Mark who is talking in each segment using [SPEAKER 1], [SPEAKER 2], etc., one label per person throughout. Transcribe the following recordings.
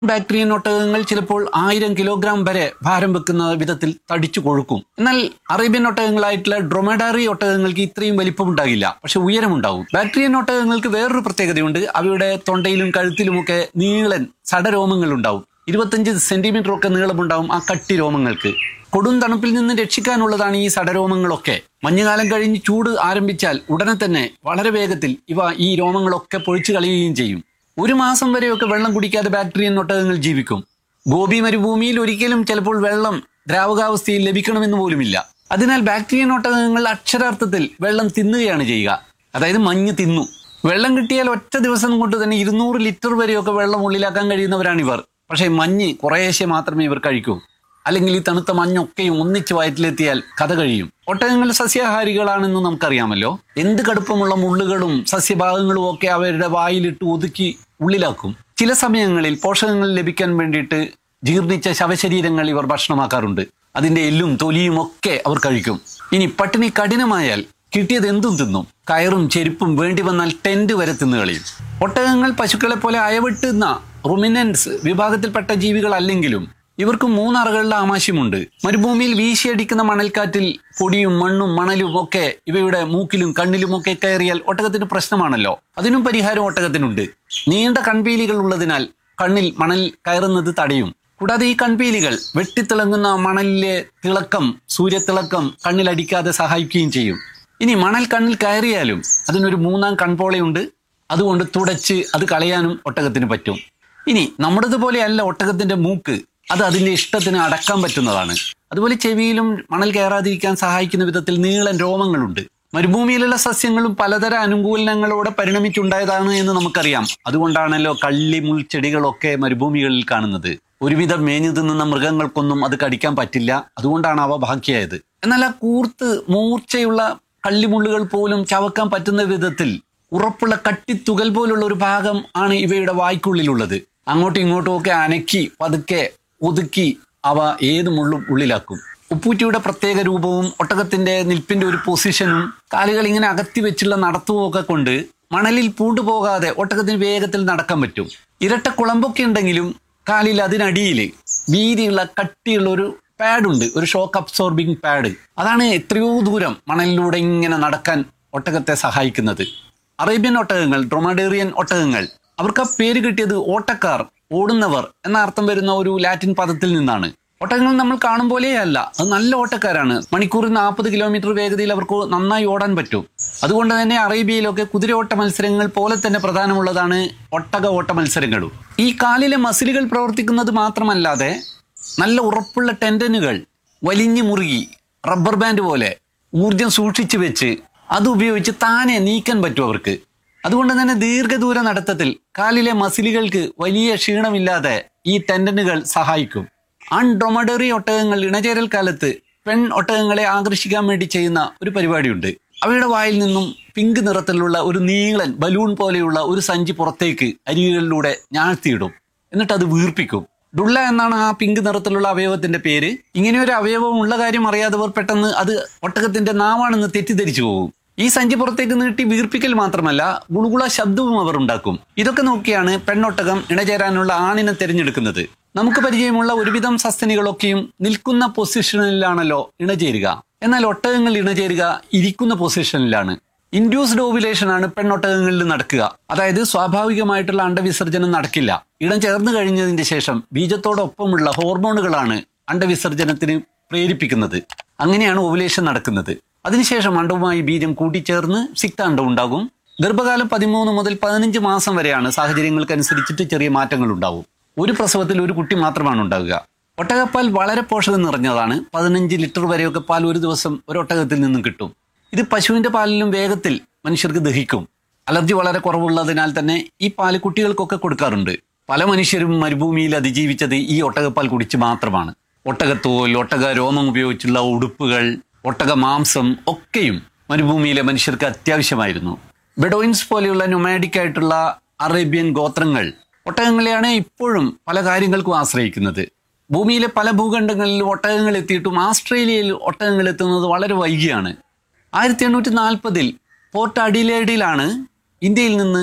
[SPEAKER 1] ബാക്ടീരിയൻ ഒട്ടകങ്ങൾ ചിലപ്പോൾ ആയിരം കിലോഗ്രാം വരെ ഭാരം വെക്കുന്ന വിധത്തിൽ തടിച്ചു കൊഴുക്കും എന്നാൽ അറേബ്യൻ ഒട്ടകങ്ങളായിട്ടുള്ള ഡ്രൊമഡാറി ഒട്ടകങ്ങൾക്ക് ഇത്രയും വലിപ്പം ഉണ്ടാകില്ല പക്ഷെ ഉയരമുണ്ടാവും ബാക്ടീരിയൻ ഒട്ടകങ്ങൾക്ക് വേറൊരു പ്രത്യേകതയുണ്ട് അവയുടെ തൊണ്ടയിലും കഴുത്തിലുമൊക്കെ നീളൻ സടരോമങ്ങൾ ഉണ്ടാവും ഇരുപത്തഞ്ച് സെന്റിമീറ്റർ ഒക്കെ നീളമുണ്ടാവും ആ കട്ടി രോമങ്ങൾക്ക് കൊടും തണുപ്പിൽ നിന്ന് രക്ഷിക്കാനുള്ളതാണ് ഈ സടരോമങ്ങളൊക്കെ മഞ്ഞുകാലം കഴിഞ്ഞ് ചൂട് ആരംഭിച്ചാൽ ഉടനെ തന്നെ വളരെ വേഗത്തിൽ ഇവ ഈ രോമങ്ങളൊക്കെ പൊഴിച്ചു കളയുകയും ചെയ്യും ഒരു മാസം വരെയൊക്കെ വെള്ളം കുടിക്കാതെ ബാക്ടീരിയൻ ഒട്ടകങ്ങൾ ജീവിക്കും ഗോപി മരുഭൂമിയിൽ ഒരിക്കലും ചിലപ്പോൾ വെള്ളം ദ്രാവകാവസ്ഥയിൽ ലഭിക്കണമെന്ന് പോലുമില്ല അതിനാൽ ബാക്ടീരിയൻ ഒട്ടകങ്ങൾ അക്ഷരാർത്ഥത്തിൽ വെള്ളം തിന്നുകയാണ് ചെയ്യുക അതായത് മഞ്ഞ് തിന്നു വെള്ളം കിട്ടിയാൽ ഒറ്റ ദിവസം കൊണ്ട് തന്നെ ഇരുന്നൂറ് ലിറ്റർ വരെയൊക്കെ വെള്ളം ഉള്ളിലാക്കാൻ കഴിയുന്നവരാണ് ഇവർ പക്ഷേ മഞ്ഞ് കുറേശ്ശെ മാത്രമേ ഇവർ കഴിക്കൂ അല്ലെങ്കിൽ ഈ തണുത്ത മഞ്ഞൊക്കെയും ഒന്നിച്ച് വയറ്റിലെത്തിയാൽ കഥ കഴിയും ഒട്ടകങ്ങൾ സസ്യാഹാരികളാണെന്ന് നമുക്കറിയാമല്ലോ എന്ത് കടുപ്പമുള്ള മുള്ളുകളും സസ്യഭാഗങ്ങളും ഒക്കെ അവരുടെ വായിലിട്ട് ഒതുക്കി ഉള്ളിലാക്കും ചില സമയങ്ങളിൽ പോഷകങ്ങൾ ലഭിക്കാൻ വേണ്ടിയിട്ട് ജീർണിച്ച ശവശരീരങ്ങൾ ഇവർ ഭക്ഷണമാക്കാറുണ്ട് അതിന്റെ എല്ലും തൊലിയും ഒക്കെ അവർ കഴിക്കും ഇനി പട്ടിണി കഠിനമായാൽ കിട്ടിയത് എന്തും തിന്നും കയറും ചെരുപ്പും വേണ്ടി വന്നാൽ ടെന്റ് വരെ തിന്നു കളയും ഒട്ടകങ്ങൾ പശുക്കളെ പോലെ അയവെട്ടുന്ന റുമിനൻസ് വിഭാഗത്തിൽപ്പെട്ട ജീവികളല്ലെങ്കിലും ഇവർക്ക് മൂന്നറകളുടെ ആമാശയമുണ്ട് മരുഭൂമിയിൽ വീശിയടിക്കുന്ന മണൽക്കാറ്റിൽ പൊടിയും മണ്ണും മണലും ഒക്കെ ഇവയുടെ മൂക്കിലും കണ്ണിലും ഒക്കെ കയറിയാൽ ഒട്ടകത്തിന് പ്രശ്നമാണല്ലോ അതിനും പരിഹാരം ഒട്ടകത്തിനുണ്ട് നീണ്ട കൺപീലികൾ ഉള്ളതിനാൽ കണ്ണിൽ മണൽ കയറുന്നത് തടയും കൂടാതെ ഈ കൺപീലികൾ വെട്ടിത്തിളങ്ങുന്ന മണലിലെ തിളക്കം സൂര്യത്തിളക്കം കണ്ണിലടിക്കാതെ സഹായിക്കുകയും ചെയ്യും ഇനി മണൽ കണ്ണിൽ കയറിയാലും അതിനൊരു മൂന്നാം കൺപോളയുണ്ട് അതുകൊണ്ട് തുടച്ച് അത് കളയാനും ഒട്ടകത്തിന് പറ്റും ഇനി നമ്മുടേതുപോലെയല്ല ഒട്ടകത്തിന്റെ മൂക്ക് അത് അതിന്റെ ഇഷ്ടത്തിന് അടക്കാൻ പറ്റുന്നതാണ് അതുപോലെ ചെവിയിലും മണൽ കയറാതിരിക്കാൻ സഹായിക്കുന്ന വിധത്തിൽ നീളൻ രോമങ്ങളുണ്ട് മരുഭൂമിയിലുള്ള സസ്യങ്ങളും പലതര അനുകൂലനങ്ങളോടെ പരിണമിച്ചുണ്ടായതാണ് എന്ന് നമുക്കറിയാം അതുകൊണ്ടാണല്ലോ കള്ളി മുൾച്ചെടികളൊക്കെ മരുഭൂമികളിൽ കാണുന്നത് ഒരുവിധം മേഞ്ഞു തിന്നുന്ന മൃഗങ്ങൾക്കൊന്നും അത് കടിക്കാൻ പറ്റില്ല അതുകൊണ്ടാണ് അവ ബാക്കിയായത് എന്നാൽ ആ കൂർത്ത് മൂർച്ചയുള്ള കള്ളിമുള്ളുകൾ പോലും ചവക്കാൻ പറ്റുന്ന വിധത്തിൽ ഉറപ്പുള്ള കട്ടിത്തുകൽ പോലുള്ള ഒരു ഭാഗം ആണ് ഇവയുടെ വായ്ക്കുള്ളിലുള്ളത് അങ്ങോട്ടും ഇങ്ങോട്ടും ഒക്കെ അനക്കി പതുക്കെ ഒതുക്കി അവ ഏത് മുള്ളും ഉള്ളിലാക്കും ഉപ്പൂറ്റിയുടെ പ്രത്യേക രൂപവും ഒട്ടകത്തിന്റെ നിൽപ്പിന്റെ ഒരു പൊസിഷനും കാലുകൾ ഇങ്ങനെ അകത്തി വെച്ചുള്ള നടത്തവും ഒക്കെ കൊണ്ട് മണലിൽ പൂണ്ടുപോകാതെ ഒട്ടകത്തിന് വേഗത്തിൽ നടക്കാൻ പറ്റും ഇരട്ട കുളമ്പൊക്കെ ഉണ്ടെങ്കിലും കാലിൽ അതിനടിയിൽ വീതിയുള്ള കട്ടിയുള്ള ഒരു പാഡുണ്ട് ഒരു ഷോക്ക് അബ്സോർബിംഗ് പാഡ് അതാണ് എത്രയോ ദൂരം മണലിലൂടെ ഇങ്ങനെ നടക്കാൻ ഒട്ടകത്തെ സഹായിക്കുന്നത് അറേബ്യൻ ഒട്ടകങ്ങൾ ഡ്രൊമഡേറിയൻ ഒട്ടകങ്ങൾ അവർക്ക് ആ പേര് കിട്ടിയത് ഓട്ടക്കാർ ഓടുന്നവർ എന്ന അർത്ഥം വരുന്ന ഒരു ലാറ്റിൻ പദത്തിൽ നിന്നാണ് ഒട്ടകങ്ങൾ നമ്മൾ കാണും പോലെയല്ല അത് നല്ല ഓട്ടക്കാരാണ് മണിക്കൂറിൽ നാൽപ്പത് കിലോമീറ്റർ വേഗതയിൽ അവർക്ക് നന്നായി ഓടാൻ പറ്റും അതുകൊണ്ട് തന്നെ അറേബ്യയിലൊക്കെ കുതിരയോട്ട മത്സരങ്ങൾ പോലെ തന്നെ പ്രധാനമുള്ളതാണ് ഒട്ടക ഓട്ട മത്സരങ്ങളും ഈ കാലിലെ മസിലുകൾ പ്രവർത്തിക്കുന്നത് മാത്രമല്ലാതെ നല്ല ഉറപ്പുള്ള ടെൻഡനുകൾ വലിഞ്ഞു മുറുകി റബ്ബർ ബാൻഡ് പോലെ ഊർജം സൂക്ഷിച്ചു വെച്ച് അത് ഉപയോഗിച്ച് താനെ നീക്കാൻ പറ്റും അവർക്ക് അതുകൊണ്ട് തന്നെ ദീർഘദൂര നടത്തത്തിൽ കാലിലെ മസിലുകൾക്ക് വലിയ ക്ഷീണമില്ലാതെ ഈ ടെൻഡനുകൾ സഹായിക്കും അൺഡ്രൊമഡറി ഒട്ടകങ്ങൾ ഇണചേരൽ കാലത്ത് പെൺ ഒട്ടകങ്ങളെ ആകർഷിക്കാൻ വേണ്ടി ചെയ്യുന്ന ഒരു പരിപാടിയുണ്ട് അവയുടെ വായിൽ നിന്നും പിങ്ക് നിറത്തിലുള്ള ഒരു നീളൻ ബലൂൺ പോലെയുള്ള ഒരു സഞ്ചി പുറത്തേക്ക് അരികുകളിലൂടെ ഞാഴ്ത്തിയിടും എന്നിട്ട് അത് വീർപ്പിക്കും ഡുള്ള എന്നാണ് ആ പിങ്ക് നിറത്തിലുള്ള അവയവത്തിന്റെ പേര് ഇങ്ങനെ ഒരു അവയവം ഉള്ള കാര്യം അറിയാത്തവർ പെട്ടെന്ന് അത് ഒട്ടകത്തിന്റെ നാവാണെന്ന് തെറ്റിദ്ധരിച്ചു പോകും ഈ സഞ്ചി പുറത്തേക്ക് നീട്ടി വീർപ്പിക്കൽ മാത്രമല്ല ഗുളുകുള ശബ്ദവും അവർ ഉണ്ടാക്കും ഇതൊക്കെ നോക്കിയാണ് പെണ്ണൊട്ടകം ഇണചേരാനുള്ള ആണിനെ തിരഞ്ഞെടുക്കുന്നത് നമുക്ക് പരിചയമുള്ള ഒരുവിധം സസ്തനികളൊക്കെയും നിൽക്കുന്ന പൊസിഷനിലാണല്ലോ ഇണചേരുക എന്നാൽ ഒട്ടകങ്ങൾ ഇണചേരുക ഇരിക്കുന്ന പൊസിഷനിലാണ് ഇൻഡ്യൂസ്ഡ് ഓവുലേഷൻ ആണ് പെണ്ണൊട്ടകങ്ങളിൽ നടക്കുക അതായത് സ്വാഭാവികമായിട്ടുള്ള അണ്ടവിസർജനം നടക്കില്ല ഇടം ചേർന്ന് കഴിഞ്ഞതിന്റെ ശേഷം ബീജത്തോടൊപ്പമുള്ള ഹോർമോണുകളാണ് അണ്ടവിസർജനത്തിന് പ്രേരിപ്പിക്കുന്നത് അങ്ങനെയാണ് ഓവുലേഷൻ നടക്കുന്നത് അതിനുശേഷം അണ്ടവുമായി ബീജം കൂട്ടിച്ചേർന്ന് സിക്താണ്ടം ഉണ്ടാകും ഗർഭകാലം പതിമൂന്ന് മുതൽ പതിനഞ്ച് മാസം വരെയാണ് സാഹചര്യങ്ങൾക്കനുസരിച്ചിട്ട് ചെറിയ മാറ്റങ്ങൾ ഉണ്ടാവും ഒരു പ്രസവത്തിൽ ഒരു കുട്ടി മാത്രമാണ് ഉണ്ടാകുക ഒട്ടകപ്പാൽ വളരെ പോഷകം നിറഞ്ഞതാണ് പതിനഞ്ച് ലിറ്റർ വരെയൊക്കെ പാൽ ഒരു ദിവസം ഒരു ഒട്ടകത്തിൽ നിന്നും കിട്ടും ഇത് പശുവിന്റെ പാലിലും വേഗത്തിൽ മനുഷ്യർക്ക് ദഹിക്കും അലർജി വളരെ കുറവുള്ളതിനാൽ തന്നെ ഈ പാല് കുട്ടികൾക്കൊക്കെ കൊടുക്കാറുണ്ട് പല മനുഷ്യരും മരുഭൂമിയിൽ അതിജീവിച്ചത് ഈ ഒട്ടകപ്പാൽ കുടിച്ച് മാത്രമാണ് ഒട്ടകത്തോൽ ഒട്ടക രോമം ഉപയോഗിച്ചുള്ള ഉടുപ്പുകൾ ഒട്ടക മാംസം ഒക്കെയും മരുഭൂമിയിലെ മനുഷ്യർക്ക് അത്യാവശ്യമായിരുന്നു ബെഡോയിൻസ് പോലെയുള്ള നൊമാഡിക് ആയിട്ടുള്ള അറേബ്യൻ ഗോത്രങ്ങൾ ഒട്ടകങ്ങളെയാണ് ഇപ്പോഴും പല കാര്യങ്ങൾക്കും ആശ്രയിക്കുന്നത് ഭൂമിയിലെ പല ഭൂഖണ്ഡങ്ങളിലും ഒട്ടകങ്ങൾ എത്തിയിട്ടും ആസ്ട്രേലിയയിൽ ഒട്ടകങ്ങൾ എത്തുന്നത് വളരെ വൈകിയാണ് ആയിരത്തി എണ്ണൂറ്റി നാൽപ്പതിൽ പോർട്ട് അഡിലേഡിലാണ് ഇന്ത്യയിൽ നിന്ന്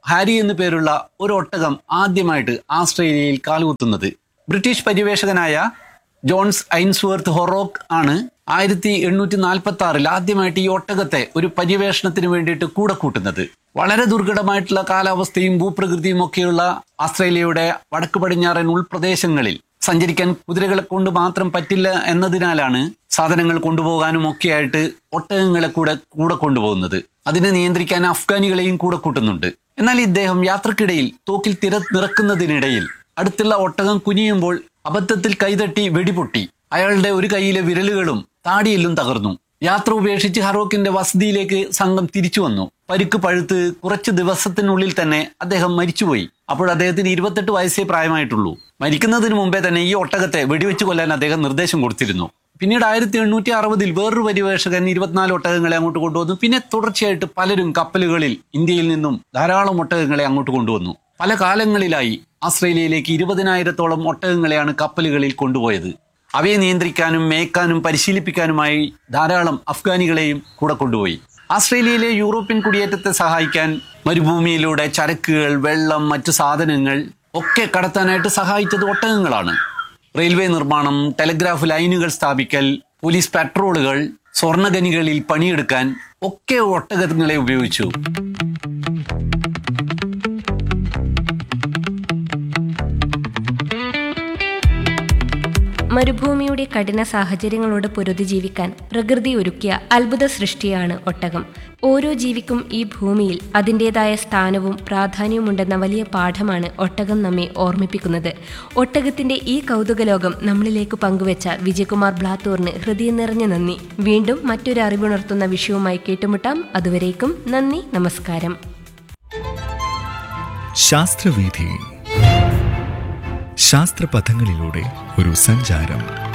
[SPEAKER 1] ഹാരി എന്നു പേരുള്ള ഒരു ഒട്ടകം ആദ്യമായിട്ട് ആസ്ട്രേലിയയിൽ കാലുകുത്തുന്നത് ബ്രിട്ടീഷ് പര്യവേഷകനായ ജോൺസ് ഐൻസ്വർത്ത് ഹൊറോക്ക് ആണ് ആയിരത്തി എണ്ണൂറ്റി നാൽപ്പത്തി ആറിൽ ആദ്യമായിട്ട് ഈ ഒട്ടകത്തെ ഒരു പര്യവേഷണത്തിന് വേണ്ടിയിട്ട് കൂടെ കൂട്ടുന്നത് വളരെ ദുർഘടമായിട്ടുള്ള കാലാവസ്ഥയും ഭൂപ്രകൃതിയും ഒക്കെയുള്ള ആസ്ട്രേലിയയുടെ വടക്ക് പടിഞ്ഞാറൻ ഉൾപ്രദേശങ്ങളിൽ സഞ്ചരിക്കാൻ കുതിരകളെ കൊണ്ട് മാത്രം പറ്റില്ല എന്നതിനാലാണ് സാധനങ്ങൾ കൊണ്ടുപോകാനും ഒക്കെയായിട്ട് ഒട്ടകങ്ങളെ കൂടെ കൂടെ കൊണ്ടുപോകുന്നത് അതിനെ നിയന്ത്രിക്കാൻ അഫ്ഗാനികളെയും കൂടെ കൂട്ടുന്നുണ്ട് എന്നാൽ ഇദ്ദേഹം യാത്രക്കിടയിൽ തോക്കിൽ തിര നിറക്കുന്നതിനിടയിൽ അടുത്തുള്ള ഒട്ടകം കുനിയുമ്പോൾ അബദ്ധത്തിൽ കൈതട്ടി വെടിപൊട്ടി അയാളുടെ ഒരു കൈയിലെ വിരലുകളും താടിയെല്ലും തകർന്നു യാത്ര ഉപേക്ഷിച്ച് ഹറോക്കിന്റെ വസതിയിലേക്ക് സംഘം തിരിച്ചു വന്നു പരിക്ക് പഴുത്ത് കുറച്ച് ദിവസത്തിനുള്ളിൽ തന്നെ അദ്ദേഹം മരിച്ചുപോയി അപ്പോൾ അദ്ദേഹത്തിന് ഇരുപത്തെട്ട് വയസ്സേ പ്രായമായിട്ടുള്ളൂ മരിക്കുന്നതിന് മുമ്പേ തന്നെ ഈ ഒട്ടകത്തെ വെടിവെച്ച് കൊല്ലാൻ അദ്ദേഹം നിർദ്ദേശം കൊടുത്തിരുന്നു പിന്നീട് ആയിരത്തി എണ്ണൂറ്റി അറുപതിൽ വേറൊരു പരിവേഷകൻ ഇരുപത്തിനാല് ഒട്ടകങ്ങളെ അങ്ങോട്ട് കൊണ്ടുവന്നു പിന്നെ തുടർച്ചയായിട്ട് പലരും കപ്പലുകളിൽ ഇന്ത്യയിൽ നിന്നും ധാരാളം ഒട്ടകങ്ങളെ അങ്ങോട്ട് കൊണ്ടുവന്നു പല കാലങ്ങളിലായി ആസ്ട്രേലിയയിലേക്ക് ഇരുപതിനായിരത്തോളം ഒട്ടകങ്ങളെയാണ് കപ്പലുകളിൽ കൊണ്ടുപോയത് അവയെ നിയന്ത്രിക്കാനും മേയ്ക്കാനും പരിശീലിപ്പിക്കാനുമായി ധാരാളം അഫ്ഗാനികളെയും കൂടെ കൊണ്ടുപോയി ആസ്ട്രേലിയയിലെ യൂറോപ്യൻ കുടിയേറ്റത്തെ സഹായിക്കാൻ മരുഭൂമിയിലൂടെ ചരക്കുകൾ വെള്ളം മറ്റു സാധനങ്ങൾ ഒക്കെ കടത്താനായിട്ട് സഹായിച്ചത് ഒട്ടകങ്ങളാണ് റെയിൽവേ നിർമ്മാണം ടെലഗ്രാഫ് ലൈനുകൾ സ്ഥാപിക്കൽ പോലീസ് പെട്രോളുകൾ സ്വർണ്ണഖനികളിൽ പണിയെടുക്കാൻ ഒക്കെ ഒട്ടകങ്ങളെ ഉപയോഗിച്ചു
[SPEAKER 2] മരുഭൂമിയുടെ കഠിന സാഹചര്യങ്ങളോട് പൊരുതി ജീവിക്കാൻ പ്രകൃതി ഒരുക്കിയ അത്ഭുത സൃഷ്ടിയാണ് ഒട്ടകം ഓരോ ജീവിക്കും ഈ ഭൂമിയിൽ അതിൻ്റെതായ സ്ഥാനവും പ്രാധാന്യവുമുണ്ടെന്ന വലിയ പാഠമാണ് ഒട്ടകം നമ്മെ ഓർമ്മിപ്പിക്കുന്നത് ഒട്ടകത്തിന്റെ ഈ കൗതുകലോകം നമ്മളിലേക്ക് പങ്കുവച്ച വിജയകുമാർ ബ്ലാത്തൂറിന് ഹൃദയം നിറഞ്ഞ നന്ദി വീണ്ടും മറ്റൊരു അറിവുണർത്തുന്ന വിഷയവുമായി കേട്ടുമുട്ടാം അതുവരേക്കും നന്ദി നമസ്കാരം
[SPEAKER 3] ശാസ്ത്രവീഥി ശാസ്ത്രപഥങ്ങളിലൂടെ ഒരു സഞ്ചാരം